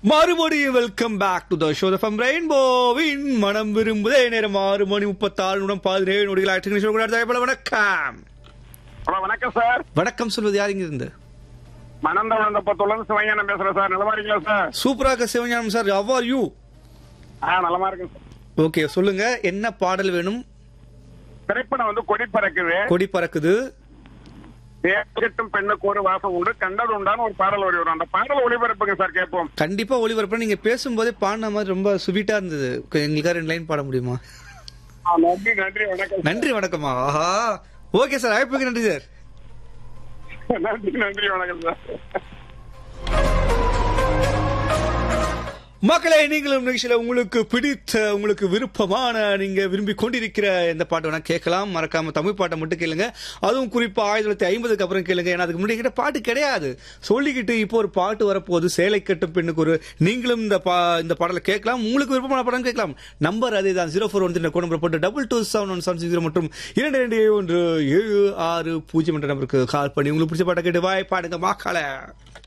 மறுபடியும் welcome back to the show from ரெயின்போவின் மனம் விரும்புதே நேரம் ஆறு மணி முப்பத்தாறு நிமிடம் பதினேழு நொடிகள் ஆயிரத்தி நிமிஷம் வணக்கம் ஹலோ வணக்கம் சார் வணக்கம் சொல்வது யார் இங்க இருந்து மணந்த வளர்ந்தப்பத்துலேருந்து சிவஞானம் பேசுறேன் சார் நலமா இருக்கீங்களா சார் சூப்பராக Sivagnanam sir how are you ஆ நலமா இருக்கேன் சார் ஓகே சொல்லுங்க என்ன பாடல் வேணும் திரைப்படம் வந்து கொடி பறக்குது கொடி பறக்குது தேக்கட்டும் பெண்ணுக்கு ஒரு வாசம் உண்டு கண்டது உண்டான்னு ஒரு பாடல் ஒளி வரும் அந்த பாடல் ஒளிபரப்புங்க சார் கேட்போம் கண்டிப்பா ஒளிபரப்பு நீங்க பேசும்போதே பாடின மாதிரி ரொம்ப ஸ்வீட்டா இருந்தது எங்களுக்காக ரெண்டு லைன் பாட முடியுமா ஆ, நன்றி நன்றி வணக்கம் நன்றி வணக்கம்மா ஆஹா ஓகே சார் அழைப்புக்கு நன்றி சார் நன்றி நன்றி வணக்கம் சார் மக்களே நீங்களும் நிகழ்ச்சியில உங்களுக்கு பிடித்த உங்களுக்கு விருப்பமான நீங்க விரும்பி கொண்டிருக்கிற எந்த பாட்டு வேணா கேட்கலாம் மறக்காம தமிழ் பாட்டை மட்டும் கேளுங்க அதுவும் குறிப்பா ஆயிரத்தி தொள்ளாயிரத்தி ஐம்பதுக்கு அப்புறம் கேளுங்க ஏன்னா அதுக்கு முன்னாடி கிட்ட பாட்டு கிடையாது சொல்லிக்கிட்டு இப்போ ஒரு பாட்டு வரப்போகுது சேலை கட்டும் பெண்ணுக்கு ஒரு நீங்களும் இந்த பா இந்த பாடலை கேட்கலாம் உங்களுக்கு விருப்பமான படம் கேட்கலாம் நம்பர் அதே தான் zero four one three number போட்டு double two seven one seven zero மற்றும் இரண்டு ரெண்டு ஏழு ஒன்று ஏழு ஆறு பூஜ்ஜியம் என்ற நம்பருக்கு கால் பண்ணி உங்களுக்கு பிடிச்ச பாட்டை கேட்டு வாய் பாடுங்க மாக்கால